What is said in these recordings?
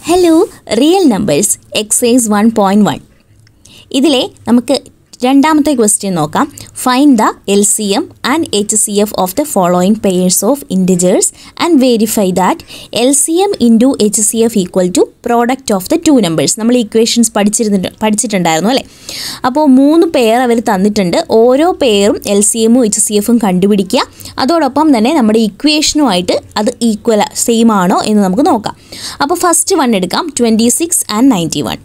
Hello real numbers exercise one point one ഇതിലെ നമുക്ക് രണ്ടാമത്തെ ക്വസ്റ്റ്യൻ നോക്കാം find the L C M and H C F of the following pairs of integers and verify that L C M into H C F equal to product of the two numbers നമ്മൾ equations പഠിച്ചിരുന്നിട്ട് പഠിച്ചിട്ടുണ്ടായിരുന്നു അല്ലേ അപ്പോൾ മൂന്ന് pair അവർ തന്നിട്ടുണ്ട് ഓരോ പെയറും എൽ സി എമ്മും എച്ച് സി എഫും കണ്ടുപിടിക്കുക അതോടൊപ്പം തന്നെ നമ്മുടെ ഇക്വേഷനുമായിട്ട് അത് ഈക്വൽ സെയിം ആണോ എന്ന് നമുക്ക് നോക്കാം അപ്പോൾ ഫസ്റ്റ് വൺ എടുക്കാം twenty six and ninety one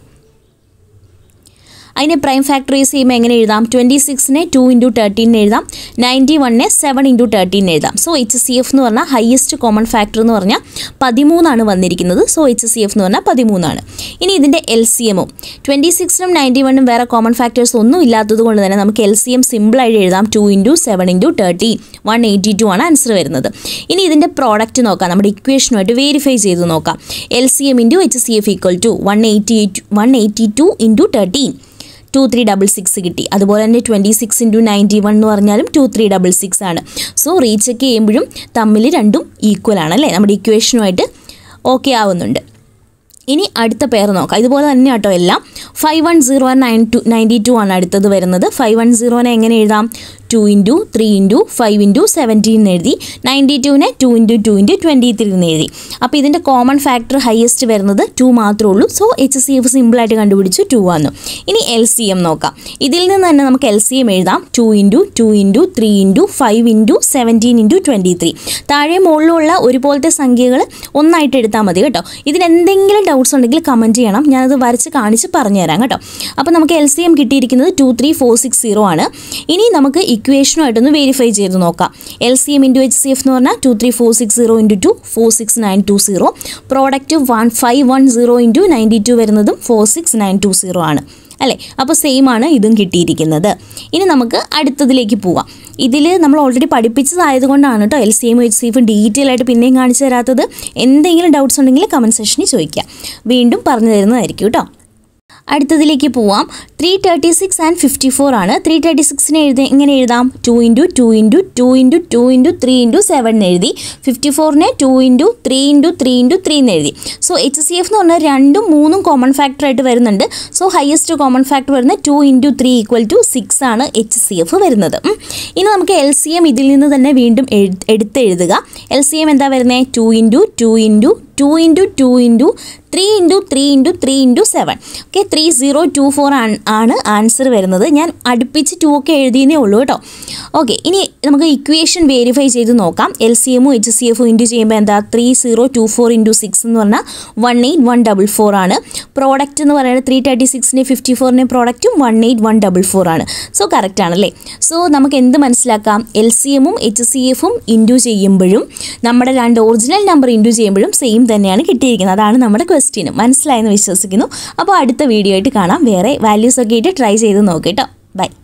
അതിനെ പ്രൈം ഫാക്ടറൈസ് ചെയ്യുമ്പോൾ എങ്ങനെ എഴുതാം ട്വൻറ്റി സിക്സിനെ ടു ഇൻറ്റു തേർട്ടീൻ എഴുതാം നയൻറ്റി വണ്ണിനെ സെവൻ ഇൻറ്റു തേർട്ടീൻ എഴുതാം സോ എച്ച് സി എഫ് എന്ന് പറഞ്ഞാൽ ഹയസ്റ്റ് കോമൺ ഫാക്ടർ എന്ന് പറഞ്ഞാൽ പതിമൂന്നാണ് വന്നിരിക്കുന്നത് സോ എച്ച് സി എഫ് എന്ന് പറഞ്ഞാൽ പതിമൂന്നാണ് ഇനി ഇതിൻ്റെ എൽ സി എമ്മും ട്വൻറ്റി സിക്സിനും നയൻറ്റി വണ്ണും വേറെ കോമൺ ഫാക്ടേഴ്സ് ഒന്നും ഇല്ലാത്തത് കൊണ്ട് തന്നെ നമുക്ക് എൽ സി എം സിമ്പിളായിട്ട് എഴുതാം two into seven into thirteen one eighty two ആണ് ആൻസർ വരുന്നത് ഇനി ഇതിൻ്റെ പ്രോഡക്റ്റ് നോക്കാം നമ്മുടെ ഇക്വേഷനുമായിട്ട് വെരിഫൈ ചെയ്ത് നോക്കാം L C M into H C F equal to one eighty one eighty two into thirteen two three double six കിട്ടി അതുപോലെ തന്നെ twenty six into ninety one എന്ന് പറഞ്ഞാലും ടു ത്രീ ഡബിൾ സിക്സ് ആണ് സോ റീചെക്ക് ചെയ്യുമ്പോഴും തമ്മിൽ രണ്ടും equal ആണ് അല്ലേ നമ്മുടെ ഇക്വേഷനുമായിട്ട് ഓക്കെ ആവുന്നുണ്ട് ഇനി അടുത്ത പേർ നോക്കാം ഇതുപോലെ തന്നെ കേട്ടോ എല്ലാം five one zero nine two ninety two ആണ് അടുത്തത് വരുന്നത് ഫൈവ് വൺ സീറോനെ എങ്ങനെ എഴുതാം two into three into five into seventeen എന്ന് എഴുതി നയൻറ്റി ടുവിനെ two into two into twenty three എന്ന് എഴുതി അപ്പോൾ ഇതിൻ്റെ കോമൺ ഫാക്ടർ ഹയസ്റ്റ് വരുന്നത് ടു മാത്രമേ ഉള്ളൂ സോ എച്ച് സി എഫ് സിമ്പിളായിട്ട് കണ്ടുപിടിച്ചു ടു വന്നു ഇനി എൽ സി എം നോക്കാം ഇതിൽ നിന്ന് തന്നെ നമുക്ക് എൽ സി എം എഴുതാം two into two into three into five into seventeen into twenty three താഴെ മുകളിലുള്ള ഒരുപോലത്തെ സംഖ്യകൾ ഒന്നായിട്ട് എടുത്താൽ മതി കേട്ടോ ഇതിന് എന്തെങ്കിലും ഡൗട്ട്സ് ഉണ്ടെങ്കിൽ കമൻറ്റ് ചെയ്യണം ഞാനത് വരച്ച് കാണിച്ച് പറഞ്ഞുതരാം കേട്ടോ അപ്പോൾ നമുക്ക് എൽ സി എം കിട്ടിയിരിക്കുന്നത് two three four six zero ആണ് ഇനി നമുക്ക് ഇക്വേഷനുമായിട്ടൊന്ന് വെരിഫൈ ചെയ്ത് നോക്കാം L C M into H C F എന്ന് പറഞ്ഞാൽ two three four six zero into two four six nine two zero product one five one zero into ninety two വരുന്നതും four six nine two zero ആണ് അല്ലേ അപ്പോൾ same ആണ് ഇതും കിട്ടിയിരിക്കുന്നത് ഇനി നമുക്ക് അടുത്തതിലേക്ക് പോവാം ഇതിൽ നമ്മൾ ഓൾറെഡി പഠിപ്പിച്ചതായതുകൊണ്ടാണ് കേട്ടോ L C M H C F detail ആയിട്ട് പിന്നെയും കാണിച്ചു തരാത്തത് എന്തെങ്കിലും ഡൗട്ട്സ് ഉണ്ടെങ്കിൽ കമൻറ്റ് സെക്ഷനിൽ ചോദിക്കാം വീണ്ടും പറഞ്ഞു തരുന്നതായിരിക്കും കേട്ടോ അടുത്തതിലേക്ക് പോവാം three thirty six and fifty four ആണ് ത്രീ തേർട്ടി സിക്സിനെ എഴുതി എങ്ങനെ എഴുതാം two into two into two into two into three into seven എന്ന് എഴുതി ഫിഫ്റ്റി ഫോറിനെ two into three into three into three എന്ന് എഴുതി സോ എച്ച് സി എഫ് എന്ന് പറഞ്ഞാൽ രണ്ടും മൂന്നും കോമൺ ഫാക്ടർ ആയിട്ട് വരുന്നുണ്ട് സോ ഹയസ്റ്റ് കോമൺ ഫാക്ടർ വരുന്നത് two into three equal to six ആണ് എച്ച് സി എഫ് വരുന്നത് ഉം. ഇനി നമുക്ക് എൽ സി എം ഇതിൽ നിന്ന് തന്നെ വീണ്ടും എഴു- എടുത്തെഴുതുക എൽ സി എം എന്താ വരുന്നത് two into two into two into two into three into three into three into seven okay three zero two four ആണ് ആൻസർ വരുന്നത് ഞാൻ അടുപ്പിച്ച് ടു ഒക്കെ എഴുതിയതേ ഉള്ളൂ കേട്ടോ ഓക്കെ ഇനി നമുക്ക് ഇക്വേഷൻ വെരിഫൈ ചെയ്ത് നോക്കാം എൽ സി എമ്മും എച്ച് സി എഫും ഇൻറ്റു ചെയ്യുമ്പോൾ എന്താ three zero two four into six എന്ന് പറഞ്ഞാൽ one eight one double four ആണ് പ്രോഡക്റ്റ് എന്ന് പറയുന്നത് ത്രീ തേർട്ടി സിക്സിൻ്റെ ഫിഫ്റ്റി ഫോറിൻ്റെ പ്രോഡക്റ്റും one eight one double four ആണ് സോ കറക്റ്റ് ആണല്ലേ സോ നമുക്ക് എന്ത് മനസ്സിലാക്കാം എൽ സി എമ്മും എച്ച് സി എഫും ഇൻറ്റു ചെയ്യുമ്പോഴും നമ്മുടെ രണ്ട് ഒറിജിനൽ നമ്പർ ഇൻറ്റു ചെയ്യുമ്പോഴും സെയിം തന്നെയാണ് കിട്ടിയിരിക്കുന്നത് അതാണ് നമ്മുടെ ക്വസ്റ്റ്യനും മനസ്സിലായെന്ന് വിശ്വസിക്കുന്നു അപ്പോൾ അടുത്ത വീഡിയോ ആയിട്ട് കാണാം വേറെ വാല്യൂസ് ഒക്കെ ആയിട്ട് ട്രൈ ചെയ്ത് നോക്കിട്ടോ ബൈ